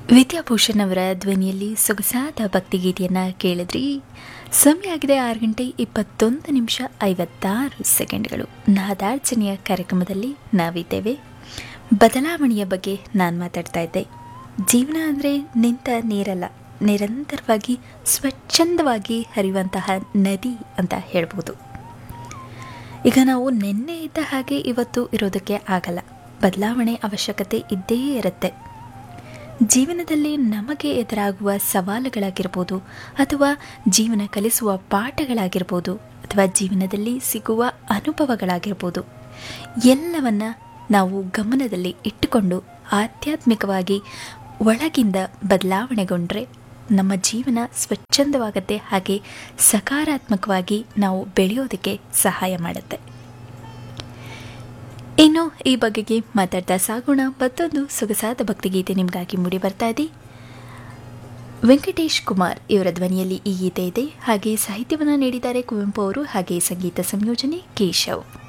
ವಿದ್ಯಾಭೂಷಣ್ ಅವರ ಧ್ವನಿಯಲ್ಲಿ ಸೊಗಸಾದ ಭಕ್ತಿಗೀತೆಯನ್ನು ಕೇಳಿದ್ರಿ ಸಮಯ ಆಗಿದೆ ಆರು ಗಂಟೆ ಇಪ್ಪತ್ತೊಂದು ನಿಮಿಷ ಐವತ್ತಾರು ಸೆಕೆಂಡ್ಗಳು ನಾದಾರ್ಚನೆಯ ಕಾರ್ಯಕ್ರಮದಲ್ಲಿ ನಾವಿದ್ದೇವೆ ಬದಲಾವಣೆಯ ಬಗ್ಗೆ ನಾನು ಮಾತಾಡ್ತಾ ಇದ್ದೆ ಜೀವನ ಅಂದರೆ ನಿಂತ ನೀರಲ್ಲ ನಿರಂತರವಾಗಿ ಸ್ವಚ್ಛಂದವಾಗಿ ಹರಿಯುವಂತಹ ನದಿ ಅಂತ ಹೇಳ್ಬೋದು ಈಗ ನಾವು ನಿನ್ನೆ ಇದ್ದ ಹಾಗೆ ಇವತ್ತು ಇರೋದಕ್ಕೆ ಆಗಲ್ಲ ಬದಲಾವಣೆ ಅವಶ್ಯಕತೆ ಇದ್ದೇ ಇರುತ್ತೆ ಜೀವನದಲ್ಲಿ ನಮಗೆ ಎದುರಾಗುವ ಸವಾಲುಗಳಾಗಿರ್ಬೋದು ಅಥವಾ ಜೀವನ ಕಲಿಸುವ ಪಾಠಗಳಾಗಿರ್ಬೋದು ಅಥವಾ ಜೀವನದಲ್ಲಿ ಸಿಗುವ ಅನುಭವಗಳಾಗಿರ್ಬೋದು ಎಲ್ಲವನ್ನ ನಾವು ಗಮನದಲ್ಲಿ ಇಟ್ಟುಕೊಂಡು ಆಧ್ಯಾತ್ಮಿಕವಾಗಿ ಒಳಗಿಂದ ಬದಲಾವಣೆಗೊಂಡ್ರೆ ನಮ್ಮ ಜೀವನ ಸ್ವಚ್ಛಂದವಾಗುತ್ತೆ ಹಾಗೆ ಸಕಾರಾತ್ಮಕವಾಗಿ ನಾವು ಬೆಳೆಯೋದಕ್ಕೆ ಸಹಾಯ ಮಾಡುತ್ತೆ ಇನ್ನು ಈ ಬಗೆಗೆ ಮಾತಾಡ್ತಾ ಸಾಗೋಣ ಮತ್ತೊಂದು ಸೊಗಸಾದ ಭಕ್ತಿಗೀತೆ ನಿಮಗಾಗಿ ಮೂಡಿ ಬರ್ತಾ ಇದೆ ವೆಂಕಟೇಶ್ ಕುಮಾರ್ ಇವರ ಧ್ವನಿಯಲ್ಲಿ ಈ ಗೀತೆ ಇದೆ ಹಾಗೆ ಸಾಹಿತ್ಯವನ್ನು ನೀಡಿದ್ದಾರೆ ಕುವೆಂಪು ಅವರು ಹಾಗೆ ಸಂಗೀತ ಸಂಯೋಜನೆ ಕೇಶವ್